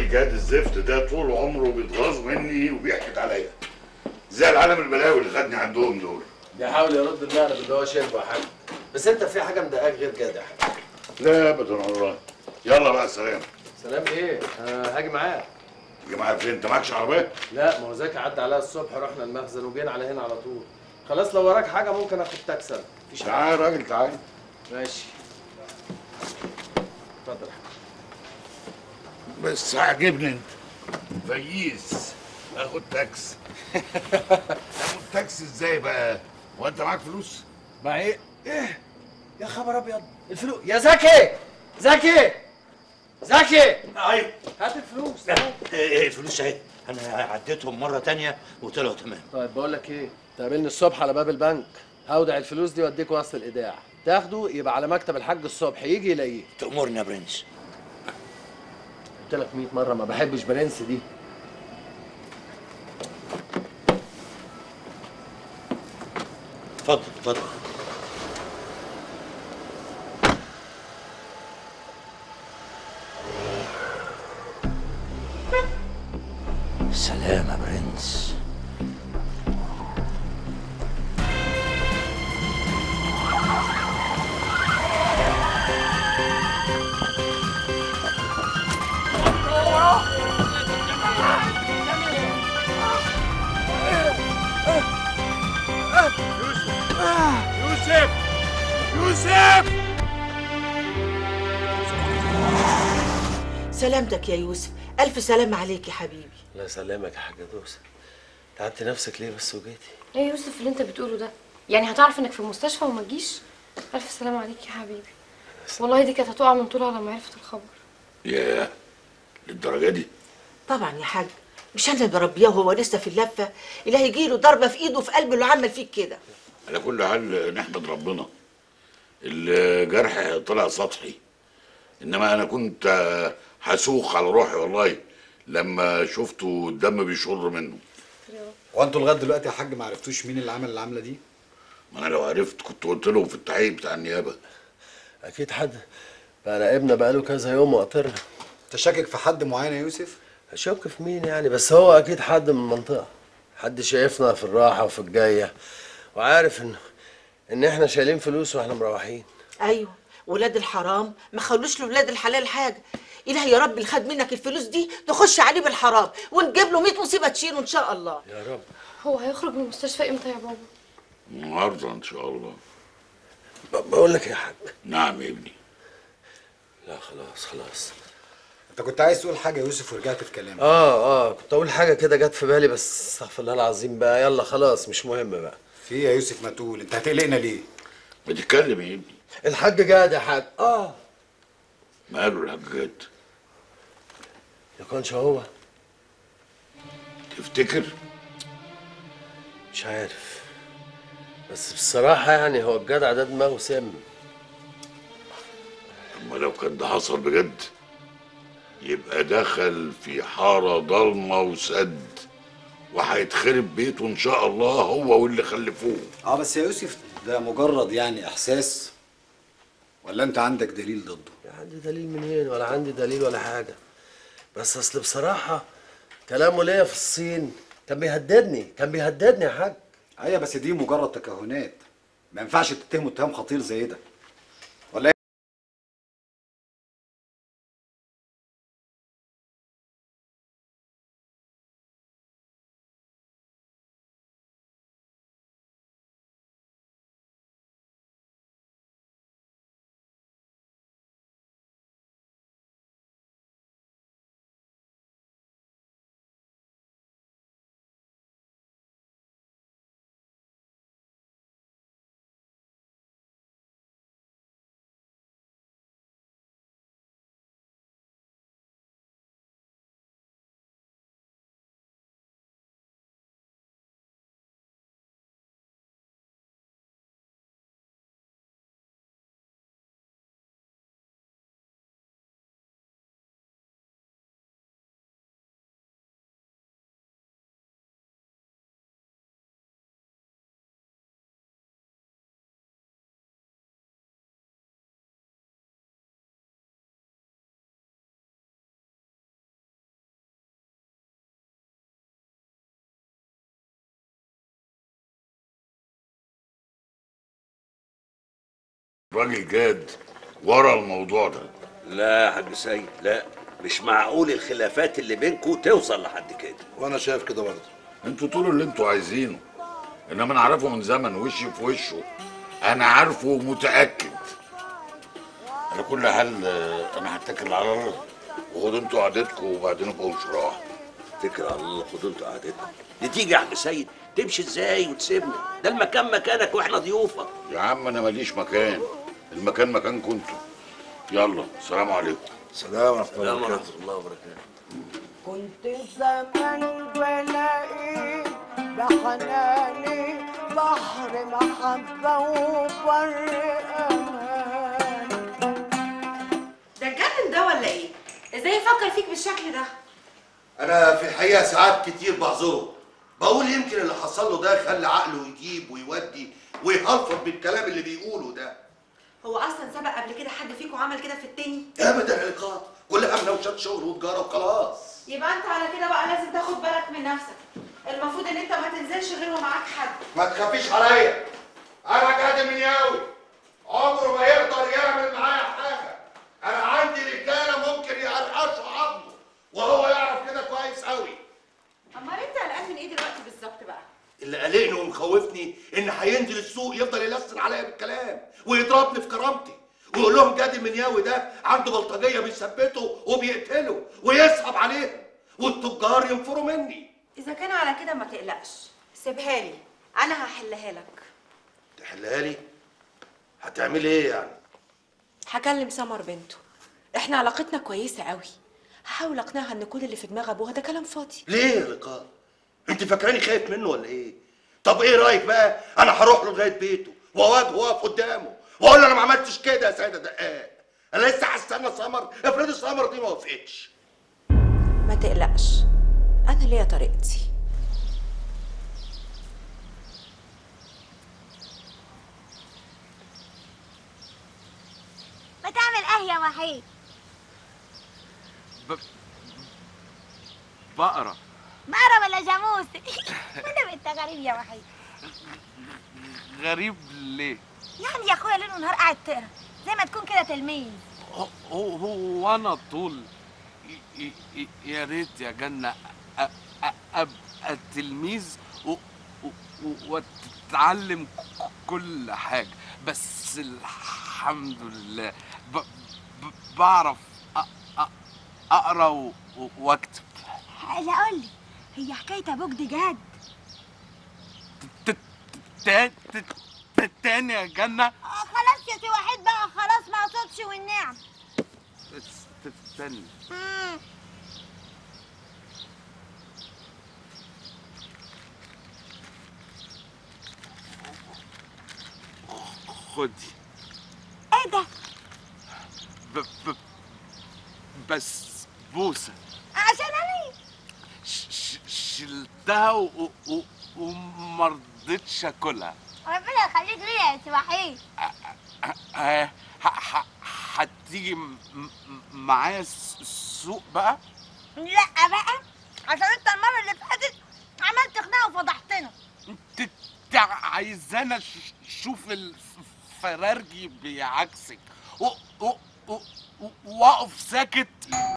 الجهاد الزفت ده طول عمره بيتغاظ مني وبيحكي عليا زي العالم البلاوي اللي خدني عندهم دول بيحاول يرد المقلب اللي هو شايفه يا حاج بس انت في حاجه مضايقاك غير كده يا حاج لا ابدا والله يلا بقى سلام سلام ايه انا هاجي معاك يا جماعه فين انت معكش عربيه لا ما هو زكي عدى عليها الصبح رحنا المخزن وجينا على هنا على طول خلاص لو وراك حاجه ممكن اخد تاكسي أنا. مفيش حاجه تعال يا راجل تعال ماشي اتفضل يا حاج بس عاجبني انت فييس اخد تاكس اخد تاكس ازاي بقى هو انت معاك فلوس مع ايه ايه يا خبر ابيض الفلوس يا زكي زكي زكي ايوه هات الفلوس ايه الفلوس اهي انا عديتهم مره تانية وطلعوا تمام طيب بقول لك ايه تقابلني الصبح على باب البنك هودع الفلوس دي واديك وسط الايداع تاخده يبقى على مكتب الحاج الصبح يجي يلاقيه تأمرني يا برنس قلت لك 100 مره ما بحبش برنس دي اتفضل اتفضل سلام يا برنس يوسف يوسف سلامتك يا يوسف ألف سلام عليك يا حبيبي الله يسلمك يا حاجه دوسه تعبت نفسك ليه بس وجيتي ايه يا يوسف اللي انت بتقوله ده يعني هتعرف انك في المستشفى وما تجيش الف سلام عليك يا حبيبي والله دي كانت هتقع من طولها لما عرفت الخبر ياه للدرجه دي طبعا يا حاج مش انا اللي بربيه وهو لسه في اللفه اللي هيجي له ضربه في ايده وفي قلبه اللي عمل فيك كده على كل حال نحمد ربنا الجرح طلع سطحي انما انا كنت هسوق على روحي والله لما شفته الدم بيشر منه هو انتوا لغايه دلوقتي يا حاج ما عرفتوش مين اللي عمل العمله دي؟ ما انا لو عرفت كنت قلت له في التحقيق بتاع النيابه اكيد حد بقى راقبنا بقاله كذا يوم وقطرنا انت شاكك في حد معين يا يوسف؟ اشك في مين يعني بس هو اكيد حد من المنطقه حد شايفنا في الراحه وفي الجايه وعارف ان ان احنا شايلين فلوس واحنا مروحين ايوه ولاد الحرام ما خلوش لولاد الحلال حاجه إلهي يا رب اللي خد منك الفلوس دي تخش عليه بالحرام ونجيب له 100 مصيبه تشيله ان شاء الله يا رب هو هيخرج من المستشفى امتى يا بابا النهارده ان شاء الله ب- بقول لك يا حاج نعم يا ابني لا خلاص خلاص انت كنت عايز تقول حاجه يا يوسف ورجعت في كلامك اه اه كنت اقول حاجه كده جت في بالي بس استغفر الله العظيم بقى يلا خلاص مش مهم بقى في ايه يا يوسف ما تقول انت هتقلقنا ليه؟ بتتكلم يا ابني الحاج جاد يا حاج اه ماله الحاج جاد يكونش هو تفتكر مش عارف بس بصراحه يعني هو الجدع ده دماغه سم اما لو كان ده حصل بجد يبقى دخل في حاره ضلمه وسد وهيتخرب بيته ان شاء الله هو واللي خلفوه اه بس يا يوسف ده مجرد يعني احساس ولا انت عندك دليل ضده؟ لا عندي دليل منين ولا عندي دليل ولا حاجه بس اصل بصراحه كلامه ليا في الصين كان بيهددني كان بيهددني يا حاج ايوه بس دي مجرد تكهنات ما ينفعش تتهمه اتهام خطير زي ده ولا راجل جاد ورا الموضوع ده لا يا حاج سيد لا مش معقول الخلافات اللي بينكم توصل لحد كده وانا شايف كده برضه انتوا طولوا اللي انتوا عايزينه انما انا عارفه من زمن وشي في وشه انا عارفه ومتاكد على كل حال آه، انا هتكل على الله وخدوا انتوا قعدتكم وبعدين ابقوا راح اتكل على الله خدوا انتوا قعدتكم دي تيجي يا حاج سيد تمشي ازاي وتسيبنا ده المكان مكانك واحنا ضيوفك يا عم انا ماليش مكان المكان مكانكم انتوا يلا سلام عليكم سلام ورحمه الله السلام وبركاته ورحمه الله وبركاته كنت زمان بلاقي بحناني بحر محبة وبر أمان ده اتجنن ده ولا ايه؟ ازاي يفكر فيك بالشكل ده؟ انا في الحقيقه ساعات كتير بعذره بقول يمكن اللي حصل له ده خلى عقله يجيب ويودي ويهلفظ بالكلام اللي بيقوله ده هو اصلا سبق قبل كده حد فيكم عمل كده في التاني؟ ابدا علاقات كلها مناوشات شغل وتجاره وخلاص يبقى انت على كده بقى لازم تاخد بالك من نفسك المفروض ان انت ما تنزلش غير ومعاك حد ما تخافيش عليا انا جاد منياوي عمره ما يقدر يعمل معايا حاجه انا عندي رجاله ممكن يقرقشوا عظمه وهو يعرف كده كويس قوي امال انت قلقان من ايه دلوقتي بالظبط بقى؟ اللي قلقني ومخوفني ان هينزل السوق يفضل يلسن عليا بالكلام ويضربني في كرامتي ويقول لهم جاد المنياوي ده عنده بلطجيه بيثبته وبيقتله ويسحب عليهم والتجار ينفروا مني اذا كان على كده ما تقلقش سيبها لي انا هحلها لك تحلها لي هتعملي ايه يعني هكلم سمر بنته احنا علاقتنا كويسه قوي هحاول اقنعها ان كل اللي في دماغ ابوها ده كلام فاضي ليه يا لقاء انت فاكراني خايف منه ولا ايه طب ايه رايك بقى انا هروح له لغايه بيته واواجهه واقف قدامه واقول له انا ما عملتش كده يا سيده دقاق انا لسه هستنى سمر افرض سمر دي ما وافقتش ما تقلقش انا ليا طريقتي ما تعمل ايه يا وحيد بقرة بقرة ولا جاموس انا انت غريب يا وحيد غريب ليه؟ يعني يا اخويا ليل ونهار قاعد تقرا زي ما تكون كده تلميذ هو هو انا طول ي- ي- ي- يا ريت يا جنة أ- أ- ابقى تلميذ و- و- واتعلم ك- كل حاجة بس الحمد لله ب- ب- بعرف أ- أ- اقرا و- و- واكتب لا قول لي هي حكايه ابوك دي جد تا- تا- تا- تاني يا جنة آه خلاص يا سي وحيد بقى خلاص ما اقصدش والنعم است- استني مم. خدي ايه ده ب... ب... بس بوسة عشان انا ش... ش... شلتها و... و... ومرضتش اكلها ربنا يخليك ليا يا سي وحيد ه- ه- ه- هتيجي م... م- معايا الس- السوق بقى لا بقى عشان انت المره اللي فاتت عملت خناقه وفضحتنا انت انت عايزانا ش- اشوف الفرارجي بيعكسك و... و... و... واقف ساكت